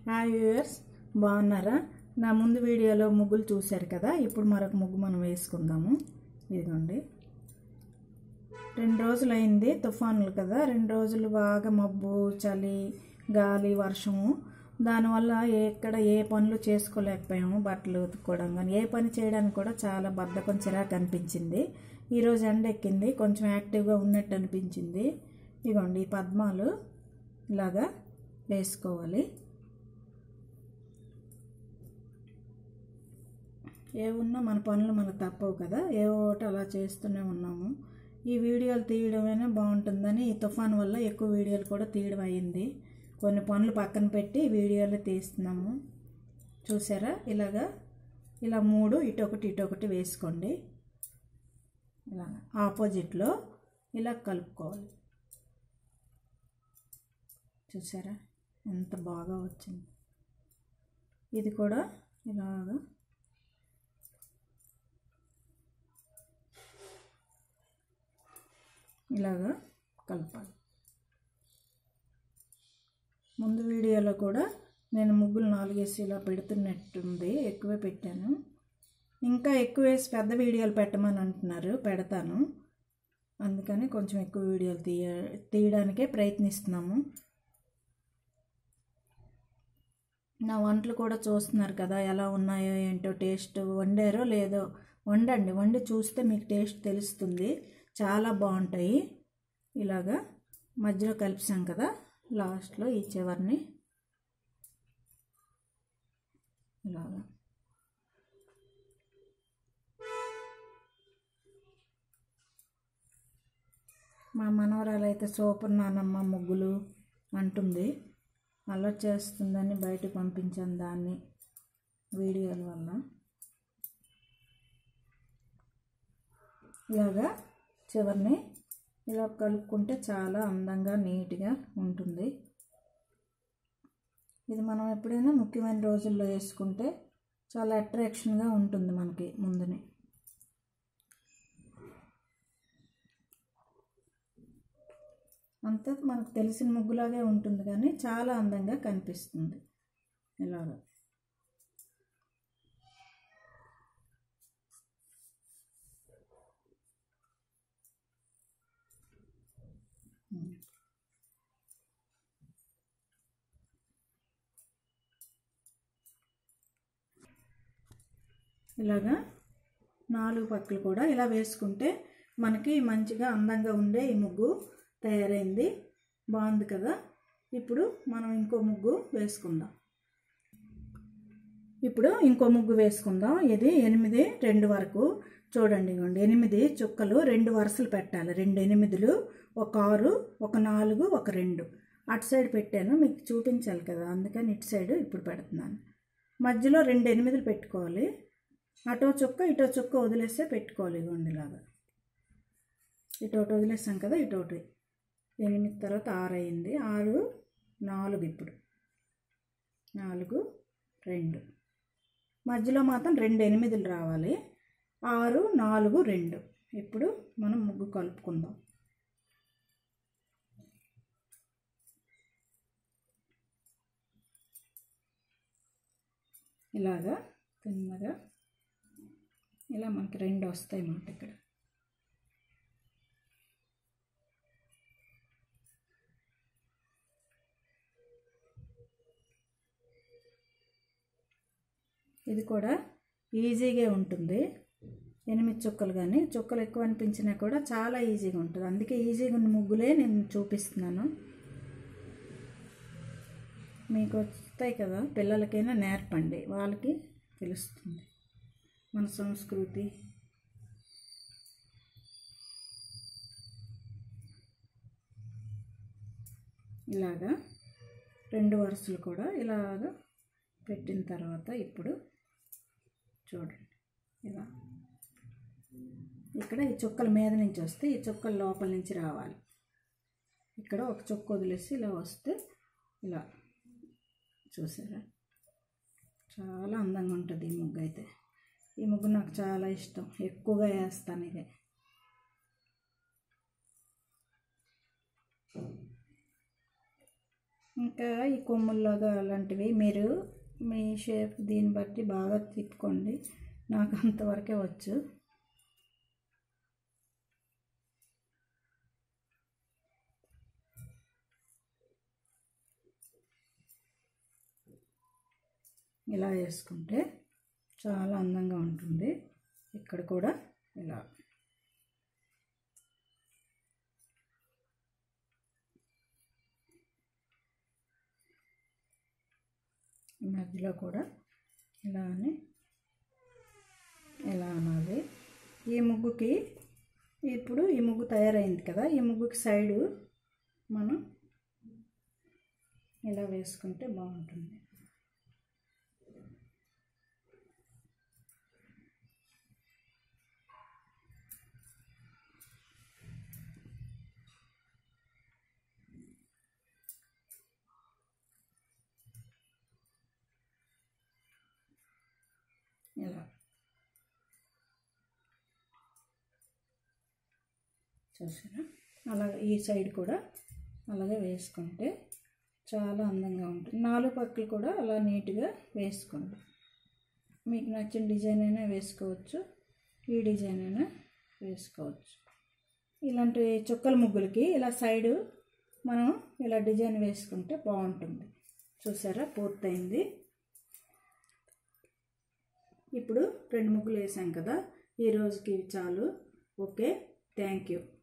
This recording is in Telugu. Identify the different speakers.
Speaker 1: హాయ్ వ్యూయర్స్ బాగున్నారా నా ముందు వీడియోలో ముగ్గులు చూశారు కదా ఇప్పుడు మరొక ముగ్గు మనం వేసుకుందాము ఇదిగోండి రెండు రోజులు అయింది తుఫానులు కదా రెండు రోజులు బాగా మబ్బు చలి గాలి వర్షము దానివల్ల ఎక్కడ ఏ పనులు చేసుకోలేకపోయాము బట్టలు ఉతుక్కోవడం కానీ ఏ పని చేయడానికి కూడా చాలా బద్ధకం చిరాకు అనిపించింది ఈరోజు ఎండ ఎక్కింది కొంచెం యాక్టివ్గా ఉన్నట్టు అనిపించింది ఇగోండి ఈ పద్మాలు ఇలాగా వేసుకోవాలి ఏ ఉన్నా మన పనులు మనకు తప్పవు కదా ఏ ఒకటి అలా చేస్తూనే ఉన్నాము ఈ వీడియోలు తీయడమైనా బాగుంటుందని ఈ తుఫాన్ వల్ల ఎక్కువ వీడియోలు కూడా తీయడం అయింది కొన్ని పనులు పక్కన పెట్టి వీడియోలు తీస్తున్నాము చూసారా ఇలాగా ఇలా మూడు ఇటొకటి ఇటొకటి వేసుకోండి ఇలా ఆపోజిట్లో ఇలా కలుపుకోవాలి చూసారా ఎంత బాగా వచ్చింది ఇది కూడా ఇలాగా ఇలాగా కలపాలి ముందు వీడియోలో కూడా నేను ముగ్గులు నాలుగేసి ఇలా పెడుతున్నట్టుంది ఎక్కువే పెట్టాను ఇంకా ఎక్కువ వేసి పెద్ద వీడియోలు పెట్టమని అంటున్నారు పెడతాను అందుకని కొంచెం ఎక్కువ వీడియోలు తీయ తీయడానికే ప్రయత్నిస్తున్నాము నా వంటలు కూడా చూస్తున్నారు కదా ఎలా ఉన్నాయో ఏంటో టేస్ట్ వండారో లేదో వండండి వండి చూస్తే మీకు టేస్ట్ తెలుస్తుంది చాలా బాగుంటాయి ఇలాగా మధ్యలో కలిపిసాం కదా లాస్ట్లో ఈ చివరిని ఇలాగా మా మనవరాలు అయితే సూపర్ నానమ్మ ముగ్గులు అంటుంది అలర్ట్ చేస్తుందని బయటకు పంపించాను దాన్ని వీడియోల వల్ల ఇలాగా చివరిని ఇలా కలుపుకుంటే చాలా అందంగా నీట్గా ఉంటుంది ఇది మనం ఎప్పుడైనా ముఖ్యమైన రోజుల్లో వేసుకుంటే చాలా అట్రాక్షన్గా ఉంటుంది మనకి ముందుని అంతా మనకు తెలిసిన ముగ్గులాగే ఉంటుంది కానీ చాలా అందంగా కనిపిస్తుంది ఇలాగ ఇలాగా నాలుగు పక్కలు కూడా ఇలా వేసుకుంటే మనకి మంచిగా అందంగా ఉండే ఈ ముగ్గు తయారైంది బాగుంది కదా ఇప్పుడు మనం ఇంకో ముగ్గు వేసుకుందాం ఇప్పుడు ఇంకో ముగ్గు వేసుకుందాం ఇది ఎనిమిది రెండు వరకు చూడండి ఇవ్వండి ఎనిమిది చుక్కలు రెండు వరుసలు పెట్టాలి రెండు ఎనిమిదిలు ఒక ఆరు ఒక నాలుగు ఒక రెండు అటు సైడ్ పెట్టాను మీకు చూపించాలి కదా అందుకని ఇటు సైడ్ ఇప్పుడు పెడుతున్నాను మధ్యలో రెండు ఎనిమిదిలు పెట్టుకోవాలి అటో చుక్క ఇటో చుక్క వదిలేస్తే పెట్టుకోవాలి ఇవ్వండి ఇలాగా ఇటోటి వదిలేసాం కదా ఇటోటి ఎనిమిది తర్వాత ఆరు అయింది ఆరు నాలుగు ఇప్పుడు నాలుగు రెండు మధ్యలో మాత్రం రెండు ఎనిమిదిలు రావాలి ఆరు నాలుగు రెండు ఇప్పుడు మనం ముగ్గు కలుపుకుందాం ఇలాగా తిన్నగా ఇలా మనకి రెండు వస్తాయి మాట ఇక్కడ ఇది కూడా ఈజీగా ఉంటుంది ఎనిమిది చుక్కలు కానీ చుక్కలు ఎక్కువ అనిపించినా కూడా చాలా ఈజీగా ఉంటుంది అందుకే ఈజీగా ఉన్న ముగ్గులే నేను చూపిస్తున్నాను మీకు వస్తాయి కదా పిల్లలకైనా నేర్పండి వాళ్ళకి తెలుస్తుంది మన సంస్కృతి ఇలాగా రెండు వరుసలు కూడా ఇలాగా పెట్టిన తర్వాత ఇప్పుడు చూడండి ఇలా ఇక్కడ ఈ చుక్కల మీద నుంచి వస్తే ఈ చుక్కల లోపల నుంచి రావాలి ఇక్కడ ఒక చుక్క వదిలేసి ఇలా వస్తే ఇలా చూసారా చాలా అందంగా ఉంటుంది ఈ ముగ్గు అయితే ఈ ముగ్గు నాకు చాలా ఇష్టం ఎక్కువగా వేస్తాను ఇదే ఇంకా ఈ కొమ్ముల్లాగా అలాంటివి మీరు మీ షేప్ దీన్ని బట్టి బాగా తిప్పుకోండి నాకు అంతవరకే వచ్చు ఇలా వేసుకుంటే చాలా అందంగా ఉంటుంది ఇక్కడ కూడా ఇలా ఈ మధ్యలో కూడా ఇలా అని ఇలా అనాలి ఈ ముగ్గుకి ఇప్పుడు ఈ ముగ్గు తయారైంది కదా ఈ ముగ్గుకి సైడు మనం ఇలా వేసుకుంటే బాగుంటుంది ఇలా చూసారా అలాగే ఈ సైడ్ కూడా అలాగే వేసుకుంటే చాలా అందంగా ఉంటుంది నాలుగు పక్కలు కూడా అలా నీట్గా వేసుకోండి మీకు నచ్చిన డిజైన్ అయినా వేసుకోవచ్చు ఈ డిజైన్ అయినా వేసుకోవచ్చు ఇలాంటి చుక్కల ముగ్గులకి ఇలా సైడు మనం ఇలా డిజైన్ వేసుకుంటే బాగుంటుంది చూసారా పూర్తయింది ఇప్పుడు రెండు ముగ్గులు వేసాం కదా ఈ రోజుకి ఇవి చాలు ఓకే థ్యాంక్ యూ